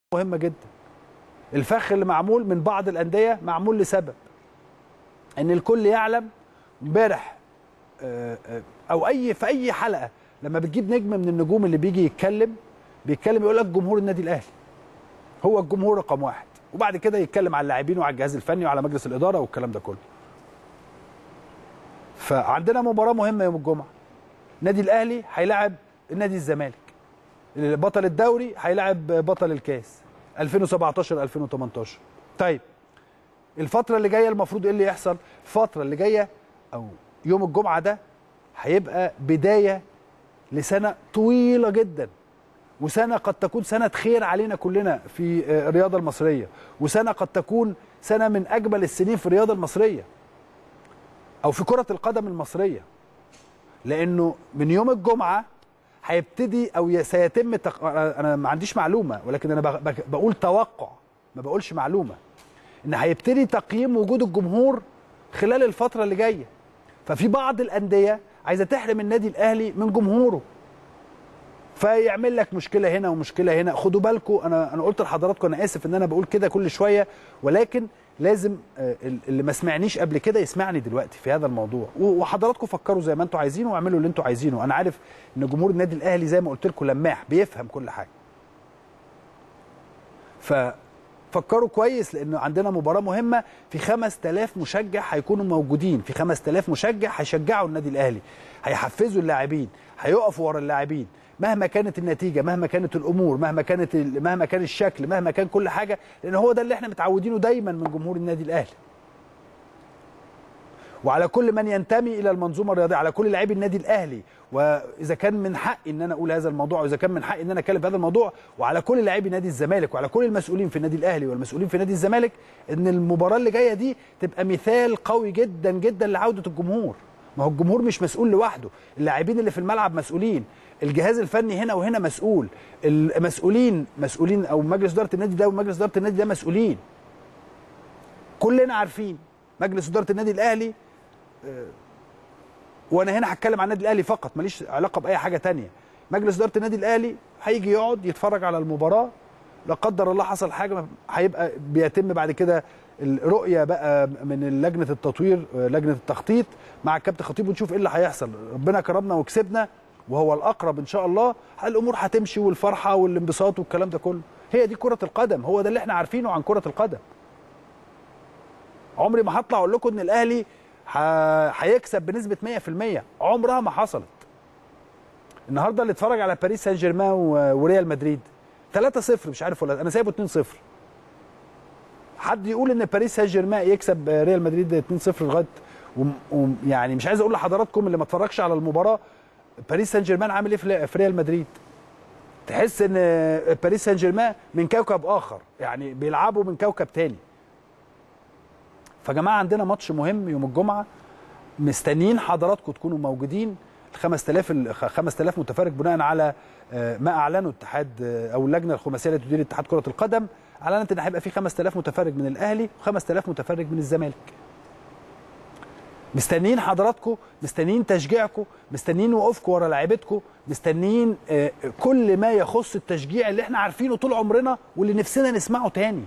مهمه جدا الفخ اللي معمول من بعض الانديه معمول لسبب ان الكل يعلم امبارح آه، آه، او اي في اي حلقه لما بتجيب نجم من النجوم اللي بيجي يتكلم بيتكلم يقول لك جمهور النادي الاهلي هو الجمهور رقم واحد وبعد كده يتكلم على اللاعبين وعلى الجهاز الفني وعلى مجلس الاداره والكلام ده كله فعندنا مباراه مهمه يوم الجمعه النادي الاهلي هيلاعب النادي الزمالك بطل الدوري هيلاعب بطل الكاس 2017 2018 طيب الفتره اللي جايه المفروض ايه اللي يحصل الفتره اللي جايه او يوم الجمعه ده هيبقى بدايه لسنه طويله جدا وسنه قد تكون سنه خير علينا كلنا في آه، الرياضه المصريه وسنه قد تكون سنه من اجمل السنين في الرياضه المصريه او في كره القدم المصريه لانه من يوم الجمعه هيبتدي او ي- سيتم تق... انا أنا ما عنديش معلومه ولكن انا بق- بق- بقول توقع ما بقولش معلومه ان هيبتدي تقييم وجود الجمهور خلال الفتره اللي جايه ففي بعض الانديه عايزه تحرم النادي الاهلي من جمهوره فيعمل لك مشكله هنا ومشكله هنا خدوا بالكم انا انا قلت لحضراتكم انا اسف ان انا بقول كده كل شويه ولكن لازم آه، اللي ما سمعنيش قبل كده يسمعني دلوقتي في هذا الموضوع و- وحضراتكم فكروا زي ما انتم عايزين واعملوا اللي انتم عايزينه انا عارف ان جمهور النادي الاهلي زي ما قلت لكم لماح بيفهم كل حاجه ففكروا كويس لان عندنا مباراه مهمه في 5000 مشجع هيكونوا موجودين في 5000 مشجع هيشجعوا النادي الاهلي هيحفزوا اللاعبين هيقفوا ورا اللاعبين مهما كانت النتيجه مهما كانت الامور مهما كانت ال- مهما كان الشكل مهما كان كل حاجه لان هو ده اللي احنا متعودينه دايما من جمهور النادي الاهلي وعلى كل من ينتمي الى المنظومه الرياضيه على كل لاعبي النادي الاهلي واذا كان من حقي ان انا اقول هذا الموضوع واذا كان من حقي ان انا اتكلم في هذا الموضوع وعلى كل لاعبي نادي الزمالك وعلى كل المسؤولين في النادي الاهلي والمسؤولين في نادي الزمالك ان المباراه اللي جايه دي تبقى مثال قوي جدا جدا لعوده الجمهور ما هو الجمهور مش مسؤول لوحده اللاعبين اللي في الملعب مسؤولين الجهاز الفني هنا وهنا مسؤول المسؤولين مسؤولين او مجلس اداره النادي ده ومجلس اداره النادي ده مسؤولين كلنا عارفين مجلس اداره النادي الاهلي وانا هنا هتكلم عن النادي الاهلي فقط ماليش علاقه باي حاجه تانية مجلس اداره النادي الاهلي هيجي يقعد يتفرج على المباراه لا قدر الله حصل حاجه هيبقى بيتم بعد كده الرؤيه بقى من لجنه التطوير لجنه التخطيط مع الكابتن خطيب ونشوف ايه اللي هيحصل ربنا كرمنا وكسبنا وهو الاقرب ان شاء الله الامور هتمشي والفرحه والانبساط والكلام ده كله هي دي كره القدم هو ده اللي احنا عارفينه عن كره القدم عمري ما هطلع اقول لكم ان الاهلي ه- هيكسب بنسبه 100% عمرها ما حصلت النهارده اللي اتفرج على باريس سان جيرمان و- وريال مدريد 3-0 مش عارف ولا انا سايبه 2-0 حد يقول ان باريس سان جيرمان يكسب ريال مدريد 2-0 لغايه وم- وم- يعني مش عايز اقول لحضراتكم اللي ما اتفرجش على المباراه باريس سان جيرمان عامل ايه في في ريال مدريد تحس ان باريس سان جيرمان من كوكب اخر يعني بيلعبوا من كوكب تاني فجماعه عندنا ماتش مهم يوم الجمعه مستنيين حضراتكم تكونوا موجودين ال 5000 ال 5000 متفرج بناء على آه، ما اعلنه اتحاد آه، او اللجنه الخماسيه التي تدير اتحاد كره القدم اعلنت ان هيبقى في 5000 متفرج من الاهلي و5000 متفرج من الزمالك مستنيين حضراتكم مستنيين تشجيعكم مستنيين وقوفكم ورا لعيبتكم مستنيين آه، كل ما يخص التشجيع اللي احنا عارفينه طول عمرنا واللي نفسنا نسمعه تاني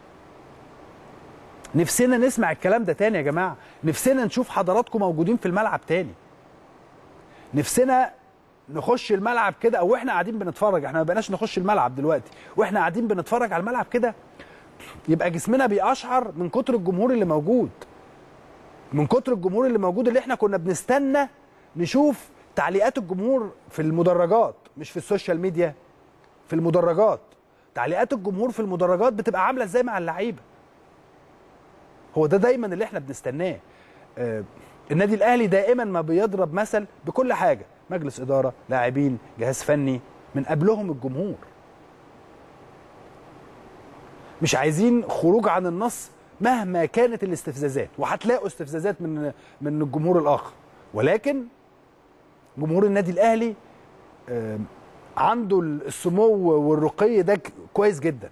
نفسنا نسمع الكلام ده تاني يا جماعه نفسنا نشوف حضراتكم موجودين في الملعب تاني نفسنا نخش الملعب كده او احنا قاعدين بنتفرج احنا ما بقناش نخش الملعب دلوقتي واحنا قاعدين بنتفرج على الملعب كده يبقى جسمنا بيقشعر من كتر الجمهور اللي موجود من كتر الجمهور اللي موجود اللي احنا كنا بنستنى نشوف تعليقات الجمهور في المدرجات مش في السوشيال ميديا في المدرجات تعليقات الجمهور في المدرجات بتبقى عامله ازاي مع اللعيبه هو ده دايما اللي احنا بنستناه آه، النادي الاهلي دائما ما بيضرب مثل بكل حاجه مجلس اداره لاعبين جهاز فني من قبلهم الجمهور مش عايزين خروج عن النص مهما كانت الاستفزازات وهتلاقوا استفزازات من من الجمهور الاخر ولكن جمهور النادي الاهلي آه، عنده السمو والرقي ده ك- كويس جدا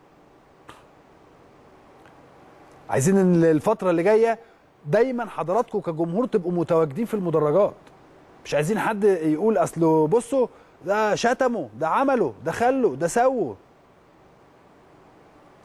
عايزين إن الفتره اللي جايه دايما حضراتكم كجمهور تبقوا متواجدين في المدرجات مش عايزين حد يقول اصله بصوا ده شتمه ده عمله ده خله ده سوه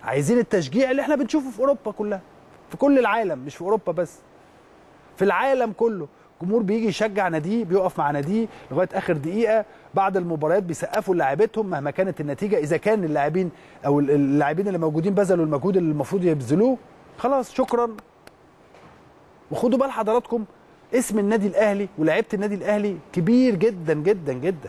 عايزين التشجيع اللي احنا بنشوفه في اوروبا كلها في كل العالم مش في اوروبا بس في العالم كله جمهور بيجي يشجع ناديه بيقف مع ناديه لغايه اخر دقيقه بعد المباريات بيسقفوا للاعيبتهم مهما كانت النتيجه اذا كان اللاعبين او اللاعبين اللي موجودين بذلوا المجهود اللي المفروض يبذلوه خلاص شكرا وخدوا بال حضراتكم اسم النادي الاهلي ولاعيبه النادي الاهلي كبير جدا جدا جدا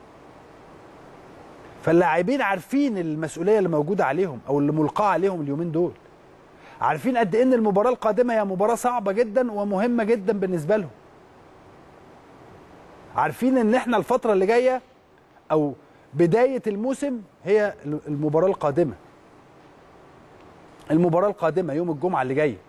فاللاعبين عارفين المسؤوليه اللي موجوده عليهم او اللي ملقاه عليهم اليومين دول عارفين قد ايه ان المباراه القادمه هي مباراه صعبه جدا ومهمه جدا بالنسبه لهم عارفين ان احنا الفتره اللي جايه او بدايه الموسم هي المباراه القادمه المباراه القادمه يوم الجمعه اللي جايه